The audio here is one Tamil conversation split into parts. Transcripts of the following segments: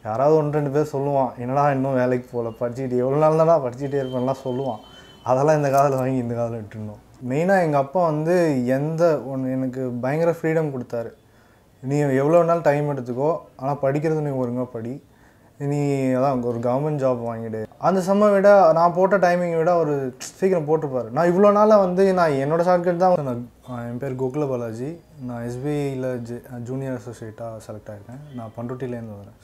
யாராவது ஒன்று ரெண்டு பேர் சொல்லுவான் என்னடா இன்னும் வேலைக்கு போகல படிச்சுக்கிட்டு எவ்வளோ நாள் தானே படிச்சுக்கிட்டே இருப்பேன்லாம் சொல்லுவான் அதெல்லாம் இந்த காதில் வாங்கி இந்த காதில் விட்டுருந்தோம் மெயினாக எங்கள் அப்பா வந்து எந்த ஒன்று எனக்கு பயங்கர ஃப்ரீடம் கொடுத்தாரு நீ எவ்வளோ நாள் டைம் எடுத்துக்கோ ஆனால் படிக்கிறது நீ ஒழுங்காக படி நீ அதான் ஒரு கவர்மெண்ட் ஜாப் வாங்கிடு அந்த செம்ம விட நான் போட்ட டைமிங்கை விட ஒரு சீக்கிரம் போட்டிருப்பாரு நான் இவ்வளோ நாளாக வந்து நான் என்னோட ஷார்ட்கட் தான் நான் ஆஹ் என் பேர் கோகுல பாலாஜி நான் எஸ்பிஐயில் ஜெ ஜூனியர் அசோசியேட்டாக செலக்ட் ஆகிருக்கேன் நான் பண்ருட்டிலேருந்து வரேன்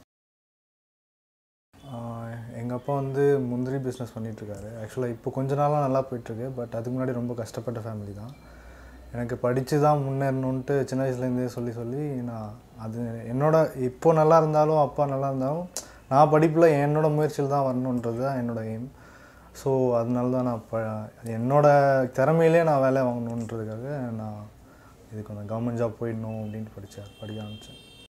எங்கள் அப்பா வந்து முந்திரி பிஸ்னஸ் பண்ணிகிட்ருக்காரு ஆக்சுவலாக இப்போ கொஞ்ச நாளாக நல்லா போயிட்டுருக்கு பட் அதுக்கு முன்னாடி ரொம்ப கஷ்டப்பட்ட ஃபேமிலி தான் எனக்கு படித்து தான் முன்னேறணுன்ட்டு சின்ன வயசுலேருந்தே சொல்லி சொல்லி நான் அது என்னோட இப்போ நல்லா இருந்தாலும் அப்பா நல்லா இருந்தாலும் நான் படிப்பில் என்னோட முயற்சியில் தான் வரணுன்றது தான் என்னோட எய்ம் ஸோ அதனால தான் நான் ப என்னோட திறமையிலே நான் வேலை வாங்கணுன்றதுக்காக நான் இதுக்கு அந்த கவர்மெண்ட் ஜாப் போயிடணும் அப்படின்ட்டு படித்தேன் படிக்க ஆரம்பித்தேன்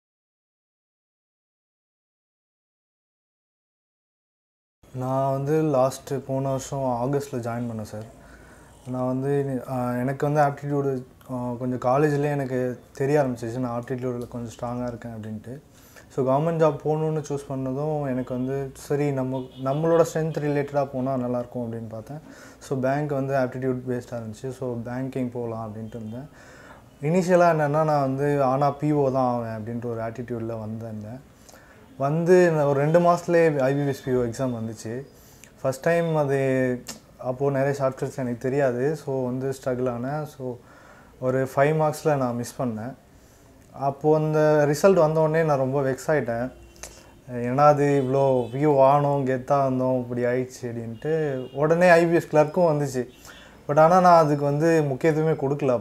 நான் வந்து லாஸ்ட்டு போன வருஷம் ஆகஸ்ட்டில் ஜாயின் பண்ணேன் சார் நான் வந்து ஆஹ், எனக்கு வந்து ஆப்டிடியூடு கொஞ்சம் காலேஜ்லேயே எனக்கு தெரிய ஆரம்பிச்சிச்சு நான் ஆப்டிடியூடில் கொஞ்சம் ஸ்ட்ராங்காக இருக்கேன் அப்படின்ட்டு ஸோ கவர்மெண்ட் ஜாப் போகணுன்னு சூஸ் பண்ணதும் எனக்கு வந்து சரி நம்ம நம்மளோட ஸ்ட்ரென்த் ரிலேட்டடாக போனால் நல்லாயிருக்கும் அப்படின்னு பார்த்தேன் ஸோ பேங்க் வந்து ஆப்டிடியூட் பேஸ்டாக இருந்துச்சு ஸோ பேங்கிங் போகலாம் அப்படின்ட்டு இருந்தேன் இனிஷியலாக என்னென்னா நான் வந்து ஆனால் பிஓ தான் ஆவேன் அப்படின்ட்டு ஒரு ஆட்டிடியூடில் வந்திருந்தேன் வந்து நான் ஒரு ரெண்டு மாதத்துலேயே ஐபிஎஸ் பிஓ எக்ஸாம் வந்துச்சு ஃபஸ்ட் டைம் அது அப்போது நிறைய ஷார்ட்கட்ஸ் எனக்கு தெரியாது ஸோ வந்து ஸ்ட்ரகிள் ஆனேன் ஸோ ஒரு ஃபைவ் மார்க்ஸில் நான் மிஸ் பண்ணேன் அப்போது அந்த ரிசல்ட் வந்தோடனே நான் ரொம்ப வெக்ஸ் ஆகிட்டேன் ஏன்னா அது இவ்வளோ வியூ ஆனோம் கெத்தாக வந்தோம் இப்படி ஆயிடுச்சு அப்படின்ட்டு உடனே ஐபிஎஸ் கிளர்க்கும் வந்துச்சு பட் ஆனால் நான் அதுக்கு வந்து முக்கியத்துவமே கொடுக்கல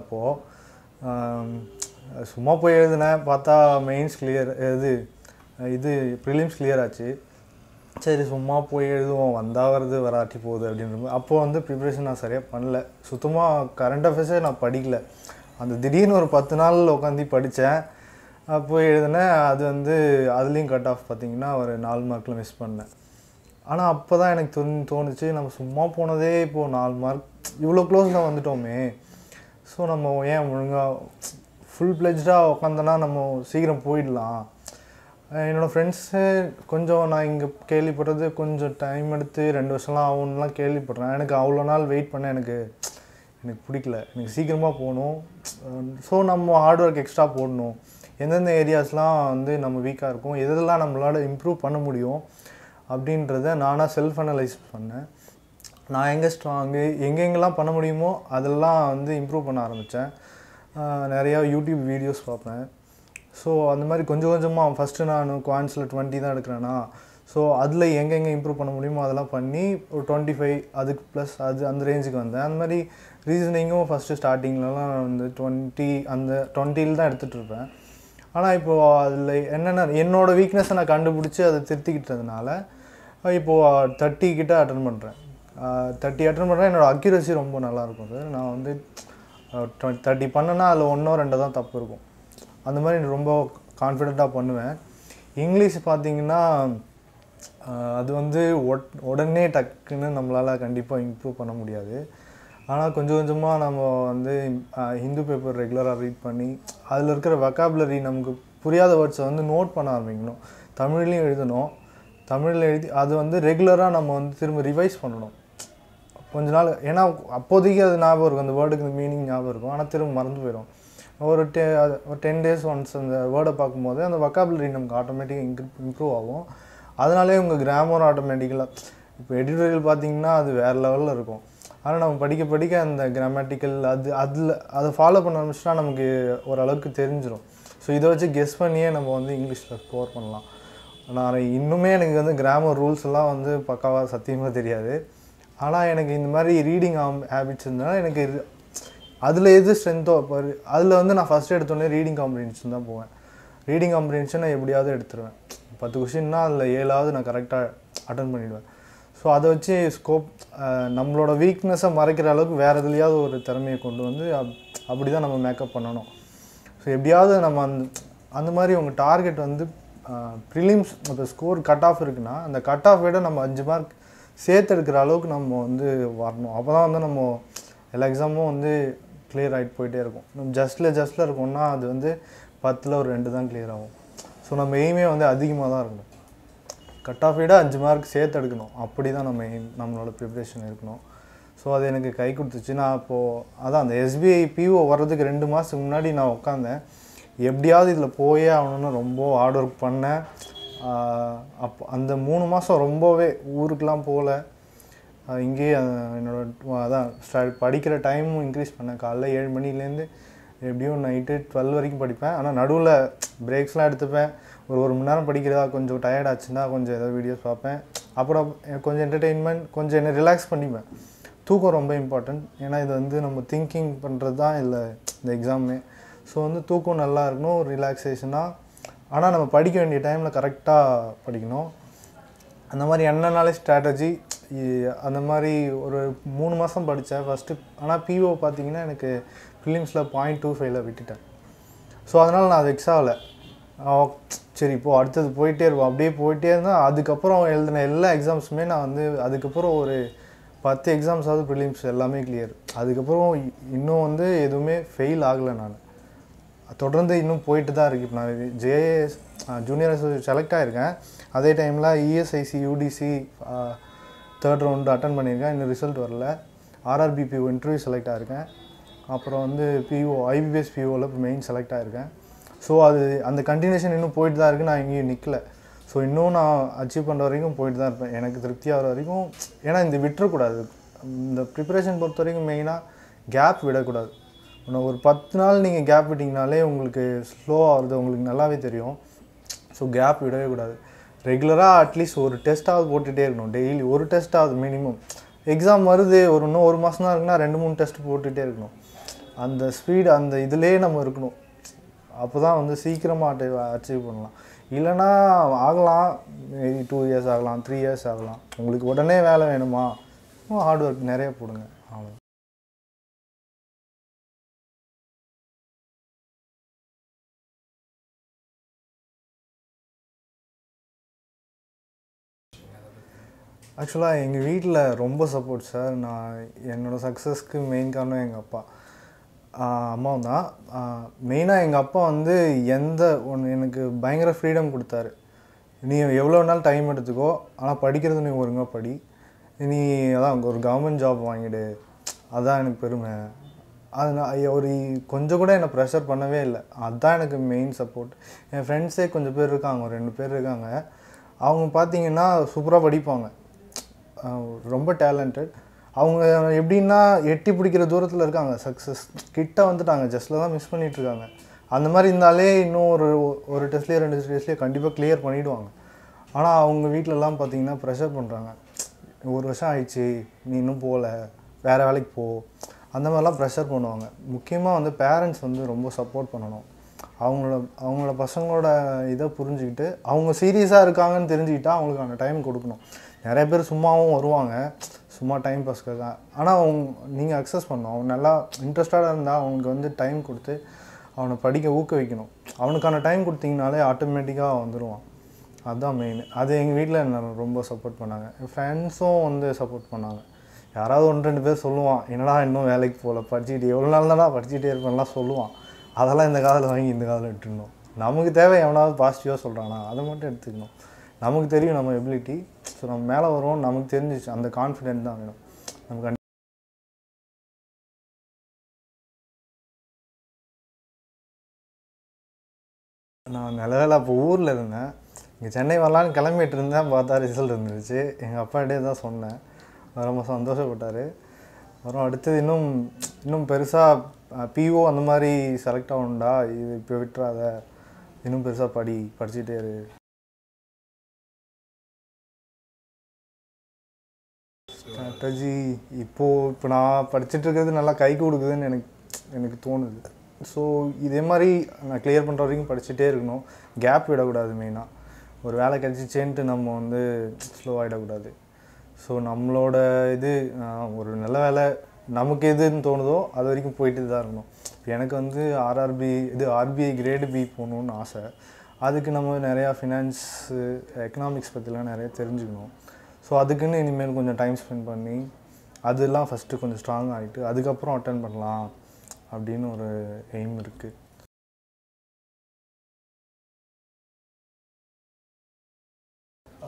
அப்போது சும்மா போய் எழுதினேன் பார்த்தா மெயின்ஸ் கிளியர் இது இது ப்ரிலிம்ஸ் கிளியர் ஆச்சு சரி சும்மா போய் எழுதுவோம் வந்தால் வருது வராட்டி போகுது அப்படின்ற மாதிரி அப்போது வந்து ப்ரிப்ரேஷன் நான் சரியாக பண்ணல சுத்தமாக கரண்ட் அஃபேர்ஸே நான் படிக்கல அந்த திடீர்னு ஒரு பத்து நாள் உட்காந்து படித்தேன் போய் எழுதினேன் அது வந்து அதுலேயும் கட் ஆஃப் பார்த்தீங்கன்னா ஒரு நாலு மார்க்கில் மிஸ் பண்ணேன் ஆனால் அப்போ தான் எனக்கு தோணு தோணுச்சு நம்ம சும்மா போனதே இப்போது நாலு மார்க் இவ்வளோ க்ளோஸில் வந்துட்டோமே ஸோ நம்ம ஏன் ஒழுங்காக ஃபுல் பிளெஜ்டாக உட்காந்தோன்னா நம்ம சீக்கிரம் போயிடலாம் அஹ் என்னோட ஃப்ரெண்ட்ஸு கொஞ்சம் நான் இங்கே கேள்விப்பட்டது கொஞ்சம் டைம் எடுத்து ரெண்டு வருஷம்லாம் ஆகும்லாம் கேள்விப்படுறேன் எனக்கு அவ்வளோ நாள் வெயிட் பண்ண எனக்கு எனக்கு பிடிக்கல எனக்கு சீக்கிரமாக போகணும் ஸோ நம்ம ஹார்ட் ஒர்க் எக்ஸ்ட்ரா போடணும் எந்தெந்த ஏரியாஸ்லாம் வந்து நம்ம வீக்காக இருக்கும் எதெல்லாம் நம்மளால் இம்ப்ரூவ் பண்ண முடியும் அப்படின்றத நானாக செல்ஃப் அனலைஸ் பண்ணேன் நான் எங்கே ஸ்ட்ராங்கு எங்கெங்கெல்லாம் பண்ண முடியுமோ அதெல்லாம் வந்து இம்ப்ரூவ் பண்ண ஆரம்பித்தேன் நிறையா யூடியூப் வீடியோஸ் பார்ப்பேன் ஸோ அந்த மாதிரி கொஞ்சம் கொஞ்சமாக ஃபஸ்ட்டு நான் குவான்ஸில் டுவெண்ட்டி தான் எடுக்கிறேன்னா ஸோ அதில் எங்கெங்கே இம்ப்ரூவ் பண்ண முடியுமோ அதெல்லாம் பண்ணி ஒரு டுவெண்ட்டி ஃபைவ் அதுக்கு ப்ளஸ் அது அந்த ரேஞ்சுக்கு வந்தேன் அந்த மாதிரி ரீசனிங்கும் ஃபஸ்ட்டு ஸ்டார்டிங்லலாம் நான் வந்து டுவெண்ட்டி அந்த டுவெண்ட்டியில் தான் எடுத்துகிட்டு இருப்பேன் ஆனால் இப்போது அதில் என்னென்ன என்னோடய வீக்னஸை நான் கண்டுபிடிச்சி அதை திருத்திக்கிட்டதுனால இப்போது தேர்ட்டி கிட்ட அட்டன் பண்ணுறேன் தேர்ட்டி அட்டன் பண்ணுறேன் என்னோடய அக்யூரசி ரொம்ப நல்லாயிருக்கும் சார் நான் வந்து தேர்ட்டி பண்ணேன்னா அதில் ஒன்றோ ரெண்டோ தான் தப்பு இருக்கும் அந்த மாதிரி ரொம்ப கான்ஃபிடெண்ட்டாக பண்ணுவேன் இங்கிலீஷ் பார்த்தீங்கன்னா ஆஹ், அது வந்து ஒட் உடனே டக்குன்னு நம்மளால் கண்டிப்பாக இம்ப்ரூவ் பண்ண முடியாது ஆனால் கொஞ்சம் கொஞ்சமாக நம்ம வந்து ஆஹ், ஹிந்து பேப்பர் ரெகுலராக ரீட் பண்ணி அதில் இருக்கிற வெக்காபுலரி நமக்கு புரியாத வேர்ட்ஸை வந்து நோட் பண்ண ஆரம்பிக்கணும் தமிழ்லையும் எழுதணும் தமிழில் எழுதி அது வந்து ரெகுலராக நம்ம வந்து திரும்ப ரிவைஸ் பண்ணணும் கொஞ்ச நாள் ஏன்னா அப்போதைக்கு அது ஞாபகம் இருக்கும் அந்த வேர்டுக்கு இந்த மீனிங் ஞாபகம் இருக்கும் ஆனால் திரும்ப மறந்து போயிடும் ஒரு டெ அது ஒரு டென் டேஸ் ஒன்ஸ் அந்த வேர்டை பார்க்கும்போது அந்த வக்காபுலரி நமக்கு ஆட்டோமேட்டிக்காக இம்ப்ரூவ் ஆகும் அதனாலே உங்கள் கிராமர் ஆட்டோமேட்டிக்கலாக இப்போ எடிட்டோரியல் பார்த்தீங்கன்னா அது வேறு லெவலில் இருக்கும் ஆனால் நம்ம படிக்க படிக்க அந்த கிராமட்டிக்கல் அது அதில் அதை ஃபாலோ பண்ண ஆரம்பிச்சிட்டா நமக்கு ஓரளவுக்கு தெரிஞ்சிடும் ஸோ இதை வச்சு கெஸ் பண்ணியே நம்ம வந்து இங்கிலீஷில் ஸ்கோர் பண்ணலாம் நான் இன்னுமே எனக்கு வந்து கிராமர் ரூல்ஸ் எல்லாம் வந்து பக்காவாக சத்தியமாக தெரியாது ஆனால் எனக்கு இந்த மாதிரி ரீடிங் ஹேபிட்ஸ் இருந்தனால எனக்கு அதில் எது ஸ்ட்ரென்த்தோ இப்போ அதில் வந்து நான் ஃபஸ்ட்டு எடுத்தோடனே ரீடிங் காம்ப்ரிஹென்ஷன் தான் போவேன் ரீடிங் காம்ப்ரிஹென்ஷன் நான் எப்படியாவது எடுத்துருவேன் பத்து கொஷின்னா அதில் ஏழாவது நான் கரெக்டாக அட்டன் பண்ணிடுவேன் ஸோ அதை வச்சு ஸ்கோப் நம்மளோட வீக்னஸை மறைக்கிற அளவுக்கு வேறு எதுலையாவது ஒரு திறமையை கொண்டு வந்து அப் அப்படி தான் நம்ம மேக்கப் பண்ணணும் ஸோ எப்படியாவது நம்ம அந்த அந்த மாதிரி உங்கள் டார்கெட் வந்து ப்ரிலிம்ஸ் இப்போ ஸ்கோர் கட் ஆஃப் இருக்குன்னா அந்த கட் ஆஃப் விட நம்ம அஞ்சு மார்க் சேர்த்து எடுக்கிற அளவுக்கு நம்ம வந்து வரணும் அப்போ தான் வந்து நம்ம எல்லா எக்ஸாமும் வந்து கிளியர் ஆகிட்டு போயிட்டே இருக்கும் நம்ம ஜஸ்ட்டில் ஜஸ்ட்டில் இருக்கோம்னா அது வந்து பத்தில் ஒரு ரெண்டு தான் கிளியர் ஆகும் ஸோ நம்ம எய்மே வந்து அதிகமாக தான் இருக்கணும் கட் ஆஃப் விட அஞ்சு மார்க் சேர்த்து எடுக்கணும் அப்படி தான் நம்ம aim, நம்மளோட ப்ரிப்ரேஷன் இருக்கணும் ஸோ அது எனக்கு கை கொடுத்துச்சு நான் அப்போது அதான் அந்த எஸ்பிஐ பிஓ வர்றதுக்கு ரெண்டு மாதத்துக்கு முன்னாடி நான் உட்காந்தேன் எப்படியாவது இதில் போயே ஆகணும்னு ரொம்ப ஹார்ட் ஒர்க் பண்ணேன் ஆஹ் அப்போ அந்த மூணு மாதம் ரொம்பவே ஊருக்கெலாம் போகல ஆஹ் இங்கேயே அஹ் என்னோட அதான் ஸ்டார்ட் படிக்கிற டைமும் இன்க்ரீஸ் பண்ணேன் காலைல ஏழு மணிலேருந்து எப்படியும் நைட்டு டுவெல் வரைக்கும் படிப்பேன் ஆனால் நடுவில் பிரேக்ஸ்லாம் எடுத்துப்பேன் ஒரு ஒரு மணி நேரம் படிக்கிறதா கொஞ்சம் டயர்ட் ஆச்சுன்னா கொஞ்சம் ஏதோ வீடியோஸ் பார்ப்பேன் அப்புறம் எனக்கு கொஞ்சம் என்டர்டெயின்மெண்ட் கொஞ்சம் என்ன ரிலாக்ஸ் பண்ணிப்பேன் தூக்கம் ரொம்ப இம்பார்ட்டன்ட் ஏன்னா இது வந்து நம்ம திங்கிங் பண்ணுறது தான் இல்லை இந்த எக்ஸாமே ஸோ வந்து தூக்கம் நல்லா இருக்கணும் ஒரு ரிலாக்ஸேஷனாக ஆனால் நம்ம படிக்க வேண்டிய டைமில் கரெக்டாக படிக்கணும் அந்த மாதிரி என்னனாலே ஸ்ட்ராட்டஜி அந்த மாதிரி ஒரு மூணு மாதம் படித்தேன் ஃபஸ்ட்டு ஆனால் பிஓ பார்த்தீங்கன்னா எனக்கு ப்ரிலிம்ஸில் பாயிண்ட் டூ ஃபைவ்ல விட்டுட்டேன் ஸோ அதனால் நான் அது எக்ஸ் ஆகலை சரி இப்போ அடுத்தது போயிட்டே இருப்போம் அப்படியே போயிட்டே இருந்தால் அதுக்கப்புறம் எழுதின எல்லா எக்ஸாம்ஸுமே நான் வந்து அதுக்கப்புறம் ஒரு பத்து எக்ஸாம்ஸாவது ப்ரிலிம்ஸ் எல்லாமே கிளியர் அதுக்கப்புறம் இ- இன்னும் வந்து எதுவுமே ஃபெயில் ஆகலை நான் தொடர்ந்து இன்னும் போயிட்டு தான் இருக்கு இப்போ நான் ஜேஎஸ் ஜூனியர் செலக்ட் ஆகிருக்கேன் அதே டைமில் ESIC UDC third round attend பண்ணியிருக்கேன் இன்னும் ரிசல்ட் வரல ஆர்ஆர்பிபிஓ இன்டர்வியூ செலக்ட் ஆகிருக்கேன் அப்புறம் வந்து பிஓ ஐபிபிஎஸ் பிஓவில் இப்போ மெயின் செலக்ட் ஆகிருக்கேன் ஸோ அது அந்த கண்டினியூஷன் இன்னும் போயிட்டு தான் இருக்குது நான் எங்கேயும் நிற்கல ஸோ இன்னும் நான் அச்சீவ் பண்ணுற வரைக்கும் போயிட்டு தான் இருப்பேன் எனக்கு திருப்தி ஆகிற வரைக்கும் ஏன்னா இந்த விட்டுறக்கூடாது இந்த ப்ரிப்பரேஷன் பொறுத்த வரைக்கும் மெயினாக கேப் விடக்கூடாது இன்னும் ஒரு பத்து நாள் நீங்கள் கேப் விட்டிங்கனாலே உங்களுக்கு ஸ்லோ ஆகுறது உங்களுக்கு நல்லாவே தெரியும் ஸோ கேப் விடவே கூடாது ரெகுலராக அட்லீஸ்ட் ஒரு டெஸ்ட்டாவது போட்டுகிட்டே இருக்கணும் டெய்லி ஒரு டெஸ்ட்டாவது மினிமம் எக்ஸாம் வருது ஒரு இன்னும் ஒரு மாதம் தான் இருக்குன்னா ரெண்டு மூணு டெஸ்ட் போட்டுகிட்டே இருக்கணும் அந்த ஸ்பீடு அந்த இதிலே நம்ம இருக்கணும் அப்போ தான் வந்து சீக்கிரமாக அச்சீவ் பண்ணலாம் இல்லைன்னா ஆகலாம் மேபி டூ இயர்ஸ் ஆகலாம் த்ரீ இயர்ஸ் ஆகலாம் உங்களுக்கு உடனே வேலை வேணுமா ஹார்ட் ஒர்க் நிறைய போடுங்க அவ்வளோ ஆக்சுவலாக எங்கள் வீட்டில் ரொம்ப சப்போர்ட் சார் நான் என்னோடய சக்ஸஸ்க்கு மெயின் காரணம் எங்கள் அப்பா ஆஹ் அம்மாவும் தான் மெயினாக எங்கள் அப்பா வந்து எந்த ஒன்று எனக்கு பயங்கர ஃப்ரீடம் கொடுத்தாரு நீ எவ்வளோ நாள் டைம் எடுத்துக்கோ ஆனால் படிக்கிறது நீ ஒழுங்காக படி நீ அதான் ஒரு கவர்மெண்ட் ஜாப் வாங்கிடு அதான் எனக்கு பெருமை அது நான் ஐயா, ஒரு கொஞ்சம் கூட என்னை ப்ரெஷர் பண்ணவே இல்லை அதுதான் எனக்கு மெயின் சப்போர்ட் என் ஃப்ரெண்ட்ஸே கொஞ்சம் பேர் இருக்காங்க ஒரு ரெண்டு பேர் இருக்காங்க அவங்க பார்த்தீங்கன்னா சூப்பராக படிப்பாங்க ஆஹ் ரொம்ப டேலண்டட் அவங்க எப்படின்னா எட்டி பிடிக்கிற தூரத்தில் இருக்காங்க சக்ஸஸ் கிட்ட வந்துட்டாங்க ஜஸ்ட்டில் தான் மிஸ் பண்ணிட்டு இருக்காங்க அந்த மாதிரி இருந்தாலே இன்னும் ஒரு ஒரு டெஸ்ட்லேயே ரெண்டு டெஸ்ட்லேயே கண்டிப்பாக கிளியர் பண்ணிவிடுவாங்க ஆனால் அவங்க வீட்டிலலாம் பார்த்தீங்கன்னா ப்ரெஷர் பண்ணுறாங்க ஒரு வருஷம் ஆயிடுச்சு நீ இன்னும் போகல வேறு வேலைக்கு போ அந்த மாதிரிலாம் ப்ரெஷர் பண்ணுவாங்க முக்கியமாக வந்து பேரண்ட்ஸ் வந்து ரொம்ப சப்போர்ட் பண்ணணும் அவங்களோட அவங்களோட பசங்களோட இதை புரிஞ்சுக்கிட்டு அவங்க சீரியஸாக இருக்காங்கன்னு தெரிஞ்சுக்கிட்டா அவங்களுக்கான டைம் கொடுக்கணும் நிறைய பேர் சும்மாவும் வருவாங்க சும்மா டைம் பாஸ்க்காக ஆனால் அவங்க நீங்கள் அக்சஸ் பண்ணணும் அவன் நல்லா இன்ட்ரெஸ்டடாக இருந்தால் அவனுக்கு வந்து டைம் கொடுத்து அவனை படிக்க ஊக்குவிக்கணும் அவனுக்கான டைம் கொடுத்தீங்கனாலே ஆட்டோமேட்டிக்காக வந்துடுவான் அதுதான் மெயின் அது எங்கள் வீட்டில் என்ன ரொம்ப சப்போர்ட் பண்ணாங்க என் ஃப்ரெண்ட்ஸும் வந்து சப்போர்ட் பண்ணாங்க யாராவது ஒன்று ரெண்டு பேர் சொல்லுவான் என்னடா இன்னும் வேலைக்கு போகல படிச்சுக்கிட்டு எவ்வளோ நாள் தானே படிச்சுட்டே இருப்பேன்லாம் சொல்லுவான் அதெல்லாம் இந்த காதில் வாங்கி இந்த காதில் விட்டுருணும் நமக்கு தேவை எவனாவது பாசிட்டிவாக சொல்கிறானா அதை மட்டும் எடுத்துக்கணும் நமக்கு தெரியும் நம்ம எபிலிட்டி ஸோ நம்ம மேலே வருவோம் நமக்கு தெரிஞ்சிச்சு அந்த கான்ஃபிடென்ட் தான் வேணும் நமக்கு கண்டி- நான் நிலவேல அப்போ ஊரில் இருந்தேன் இங்கே சென்னை வரலான்னு கிளம்பிட்டு இருந்தேன் பார்த்தா ரிசல்ட் இருந்துருச்சு எங்கள் அப்பாட்டே தான் சொன்னேன் அவர் ரொம்ப சந்தோஷப்பட்டார் அப்புறம் அடுத்தது இன்னும் இன்னும் பெருசாக பிஓ அந்த மாதிரி செலக்ட் ஆகணும்டா இது இப்போ விட்டுறாத இன்னும் பெருசாக படி படிச்சுட்டே இரு ஸ்ட்ராட்டஜி இப்போது இப்போ நான் படிச்சுட்டு இருக்கிறது நல்லா கை கொடுக்குதுன்னு எனக்கு எனக்கு தோணுது ஸோ இதே மாதிரி நான் கிளியர் பண்ணுற வரைக்கும் படிச்சுட்டே இருக்கணும் கேப் விடக்கூடாது மெயினாக ஒரு வேலை கிடச்சிச்சேன்ட்டு நம்ம வந்து ஸ்லோ ஆகிடக்கூடாது ஸோ நம்மளோட இது ஆஹ், ஒரு நல்ல வேலை நமக்கு எதுன்னு தோணுதோ அது வரைக்கும் போயிட்டு தான் இருக்கணும் இப்போ எனக்கு வந்து ஆர்ஆர்பி இது ஆர்பிஐ கிரேடு பி போகணுன்னு ஆசை அதுக்கு நம்ம நிறையா ஃபினான்ஸு எக்கனாமிக்ஸ் பற்றிலாம் நிறைய தெரிஞ்சுக்கணும் ஸோ அதுக்குன்னு இனிமேல் கொஞ்சம் டைம் ஸ்பெண்ட் பண்ணி அதெல்லாம் ஃபஸ்ட்டு கொஞ்சம் ஸ்ட்ராங் ஆகிட்டு அதுக்கப்புறம் அட்டன் பண்ணலாம் அப்படின்னு ஒரு எய்ம் இருக்குது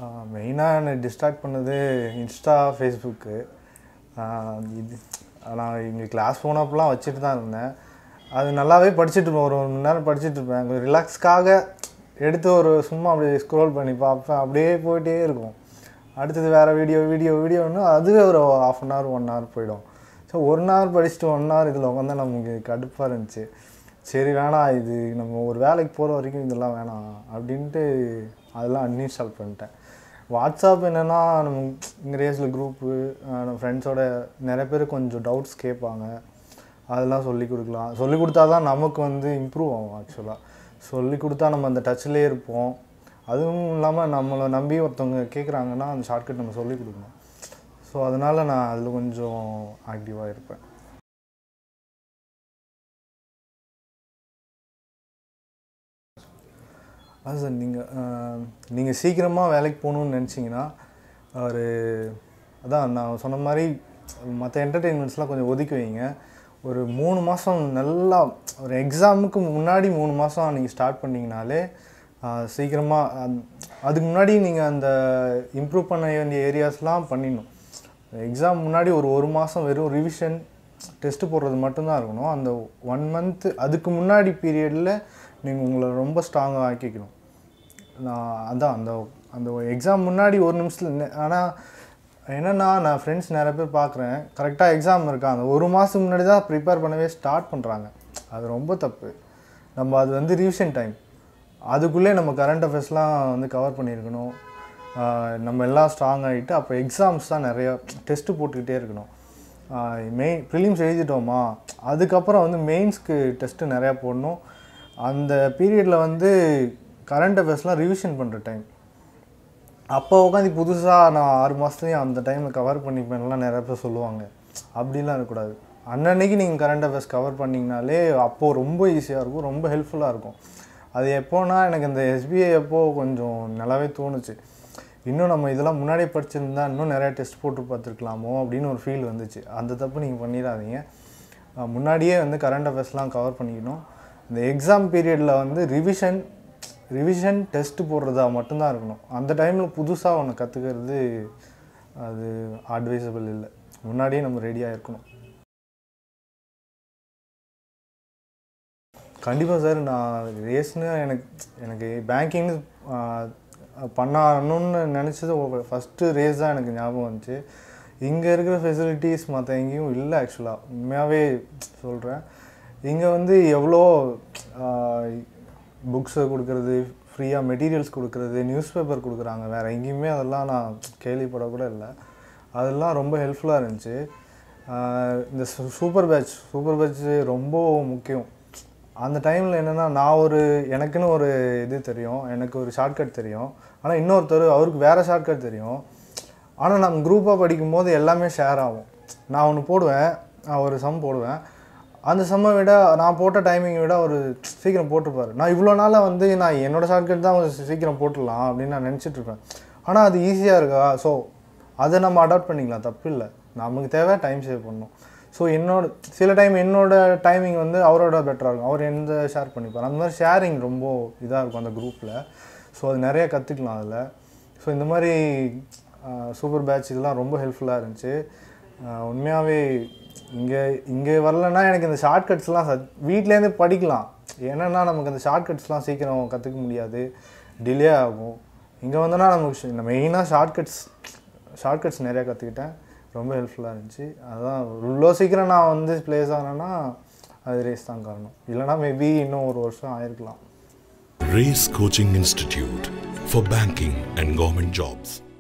மெயினாக என்னை டிஸ்ட்ராக்ட் பண்ணது இன்ஸ்டா ஃபேஸ்புக்கு இது நான் இங்கே கிளாஸ் போனப்பெல்லாம் வச்சுட்டு தான் இருந்தேன் அது நல்லாவே படிச்சுட்டு இருப்பேன் ஒரு ஒரு மணி நேரம் படிச்சுட்டு இருப்பேன் கொஞ்சம் ரிலாக்ஸ்க்காக எடுத்து ஒரு சும்மா அப்படியே ஸ்க்ரோல் பண்ணி பார்ப்பேன் அப்படியே போயிட்டே இருக்கும் அடுத்தது வேறு வீடியோ வீடியோ வீடியோன்னு அதுவே ஒரு half an hour one hour போயிடும் ஸோ ஒன் ஹவர் படிச்சுட்டு ஒன் ஹவர் இதில் உட்காந்தா நமக்கு கடுப்பாக இருந்துச்சு சரி வேணாம் இது நம்ம ஒரு வேலைக்கு போகிற வரைக்கும் இதெல்லாம் வேணாம் அப்படின்ட்டு அதெல்லாம் அன்இன்ஸ்டால் பண்ணிட்டேன் வாட்ஸ்அப் என்னென்னா நம்ம இங்கே ரேஸில் குரூப்பு நம்ம ஃப்ரெண்ட்ஸோட நிறைய பேர் கொஞ்சம் டவுட்ஸ் கேட்பாங்க அதெல்லாம் சொல்லி கொடுக்கலாம் சொல்லி கொடுத்தா தான் நமக்கு வந்து இம்ப்ரூவ் ஆகும் ஆக்சுவலாக சொல்லி கொடுத்தா நம்ம அந்த டச்லேயே இருப்போம் அதுவும் இல்லாமல் நம்மளை நம்பி ஒருத்தவங்க கேட்குறாங்கன்னா அந்த ஷார்ட்கட் நம்ம சொல்லி கொடுக்கணும் ஸோ அதனால் நான் அதில் கொஞ்சம் ஆக்டிவாக இருப்பேன் அது சார் நீங்கள் நீங்கள் சீக்கிரமாக வேலைக்கு போகணுன்னு நினச்சிங்கன்னா ஒரு அதான் நான் சொன்ன மாதிரி மற்ற என்டர்டெயின்மெண்ட்ஸ்லாம் கொஞ்சம் ஒதுக்கி வைங்க ஒரு மூணு மாதம் நல்லா ஒரு எக்ஸாமுக்கு முன்னாடி மூணு மாதம் நீங்கள் ஸ்டார்ட் பண்ணிங்கனாலே சீக்கிரமாக அதுக்கு முன்னாடி நீங்கள் அந்த இம்ப்ரூவ் பண்ண வேண்டிய ஏரியாஸ்லாம் பண்ணிடணும் எக்ஸாம் முன்னாடி ஒரு ஒரு மாதம் வெறும் ரிவிஷன் டெஸ்ட்டு போடுறது மட்டும்தான் இருக்கணும் அந்த ஒன் மந்த்து அதுக்கு முன்னாடி பீரியடில் நீங்கள் உங்களை ரொம்ப ஸ்ட்ராங்காக ஆக்கிக்கணும் நான் அதான் அந்த அந்த எக்ஸாம் முன்னாடி ஒரு நிமிஷத்தில் ஆனால் என்னென்னா நான் ஃப்ரெண்ட்ஸ் நிறைய பேர் பார்க்குறேன் கரெக்டாக எக்ஸாம் இருக்கா அந்த ஒரு மாதத்துக்கு முன்னாடி தான் ப்ரிப்பேர் பண்ணவே ஸ்டார்ட் பண்ணுறாங்க அது ரொம்ப தப்பு நம்ம அது வந்து ரிவிஷன் டைம் அதுக்குள்ளே நம்ம கரண்ட் அஃபேர்ஸ்லாம் வந்து கவர் பண்ணியிருக்கணும் நம்ம எல்லாம் ஸ்ட்ராங் ஆகிட்டு அப்போ எக்ஸாம்ஸ் தான் நிறையா டெஸ்ட்டு போட்டுக்கிட்டே இருக்கணும் மெயின் ப்ரிலிம்ஸ் எழுதிட்டோமா அதுக்கப்புறம் வந்து மெயின்ஸ்க்கு டெஸ்ட்டு நிறையா போடணும் அந்த பீரியடில் வந்து கரண்ட் அஃபேர்ஸ்லாம் ரிவிஷன் பண்ணுற டைம் அப்போ உட்காந்து புதுசாக நான் ஆறு மாதத்துலேயும் அந்த டைமில் கவர் பண்ணிப்பேன்லாம் நிறைய பேர் சொல்லுவாங்க அப்படிலாம் இருக்கக்கூடாது அன்னன்னைக்கு நீங்கள் கரண்ட் அஃபேர்ஸ் கவர் பண்ணிங்கனாலே அப்போது ரொம்ப ஈஸியாக இருக்கும் ரொம்ப ஹெல்ப்ஃபுல்லாக இருக்கும் அது எப்போனா எனக்கு இந்த எஸ்பிஐ அப்போ கொஞ்சம் நல்லாவே தோணுச்சு இன்னும் நம்ம இதெல்லாம் முன்னாடியே படிச்சிருந்தா இன்னும் நிறையா டெஸ்ட் போட்டு பார்த்துருக்கலாமோ அப்படின்னு ஒரு ஃபீல் வந்துச்சு அந்த தப்பு நீங்கள் பண்ணிடாதீங்க முன்னாடியே வந்து கரண்ட் அஃபேர்ஸ்லாம் கவர் பண்ணிக்கணும் இந்த எக்ஸாம் பீரியடில் வந்து ரிவிஷன் ரிவிஷன் டெஸ்ட்டு போடுறதா மட்டும்தான் இருக்கணும் அந்த டைமில் புதுசாக ஒன்று கற்றுக்கிறது அது அட்வைசபிள் இல்லை முன்னாடியே நம்ம ரெடியாக இருக்கணும் கண்டிப்பாக சார் நான் ரேஸ்னு எனக்கு எனக்கு பேங்கிங்னு பண்ணணும்னு நினச்சது ஃபஸ்ட்டு ரேஸ் தான் எனக்கு ஞாபகம் வந்துச்சு இங்கே இருக்கிற ஃபெசிலிட்டிஸ் மற்ற எங்கேயும் இல்லை ஆக்சுவலாக உண்மையாகவே சொல்கிறேன் இங்கே வந்து எவ்வளோ புக்ஸை கொடுக்குறது ஃப்ரீயாக மெட்டீரியல்ஸ் கொடுக்குறது நியூஸ் பேப்பர் கொடுக்குறாங்க வேறு எங்கேயுமே அதெல்லாம் நான் கேள்விப்படக்கூட இல்லை அதெல்லாம் ரொம்ப ஹெல்ப்ஃபுல்லாக இருந்துச்சு இந்த சூப்பர் பேட்ச் சூப்பர் பேட்ச் ரொம்ப முக்கியம் அந்த டைமில் என்னென்னா நான் ஒரு எனக்குன்னு ஒரு இது தெரியும் எனக்கு ஒரு ஷார்ட்கட் தெரியும் ஆனால் இன்னொருத்தர் அவருக்கு வேறு ஷார்ட்கட் தெரியும் ஆனால் நம்ம குரூப்பாக படிக்கும்போது எல்லாமே ஷேர் ஆகும் நான் ஒன்று போடுவேன் நான் ஒரு சம் போடுவேன் அந்த சம்மை விட நான் போட்ட டைமிங்கை விட ஒரு சீக்கிரம் போட்டிருப்பார் நான் இவ்வளோ நாளாக வந்து நான் என்னோடய ஷார்ட்கட் தான் சீக்கிரம் போட்டுடலாம் அப்படின்னு நான் நினச்சிட்ருப்பேன் ஆனால் அது ஈஸியாக இருக்கா ஸோ அதை நம்ம அடாப்ட் பண்ணிக்கலாம் தப்பு இல்லை நமக்கு தேவை டைம் சேவ் பண்ணணும் ஸோ என்னோட சில டைம் என்னோட டைமிங் வந்து அவரோட பெட்டராக இருக்கும் அவர் எந்த ஷேர் பண்ணிப்பார் அந்த மாதிரி ஷேரிங் ரொம்ப இதாக இருக்கும் அந்த குரூப்பில் ஸோ அது நிறைய கற்றுக்கலாம் அதில் ஸோ இந்த மாதிரி சூப்பர் பேட்ச் இதெல்லாம் ரொம்ப ஹெல்ப்ஃபுல்லாக இருந்துச்சு உண்மையாகவே இங்கே இங்கே வரலன்னா எனக்கு இந்த ஷார்ட்கட்ஸ்லாம் சத் வீட்லேருந்து படிக்கலாம் ஏன்னா நமக்கு அந்த ஷார்ட்கட்ஸ்லாம் சீக்கிரம் கற்றுக்க முடியாது டிலே ஆகும் இங்கே வந்தோன்னா நமக்கு மெயினாக ஷார்ட்கட்ஸ் ஷார்ட்கட்ஸ் நிறையா கற்றுக்கிட்டேன் ரொம்ப ஹெல்ப்ஃபுல்லாக இருந்துச்சு அதுதான் இவ்வளோ சீக்கிரம் நான் வந்து ப்ளேஸ் ஆனேன்னா அது ரேஸ் தான் காரணம் இல்லைனா மேபி இன்னும் ஒரு வருஷம் ஆயிருக்கலாம் Race Coaching Institute for Banking and Government Jobs.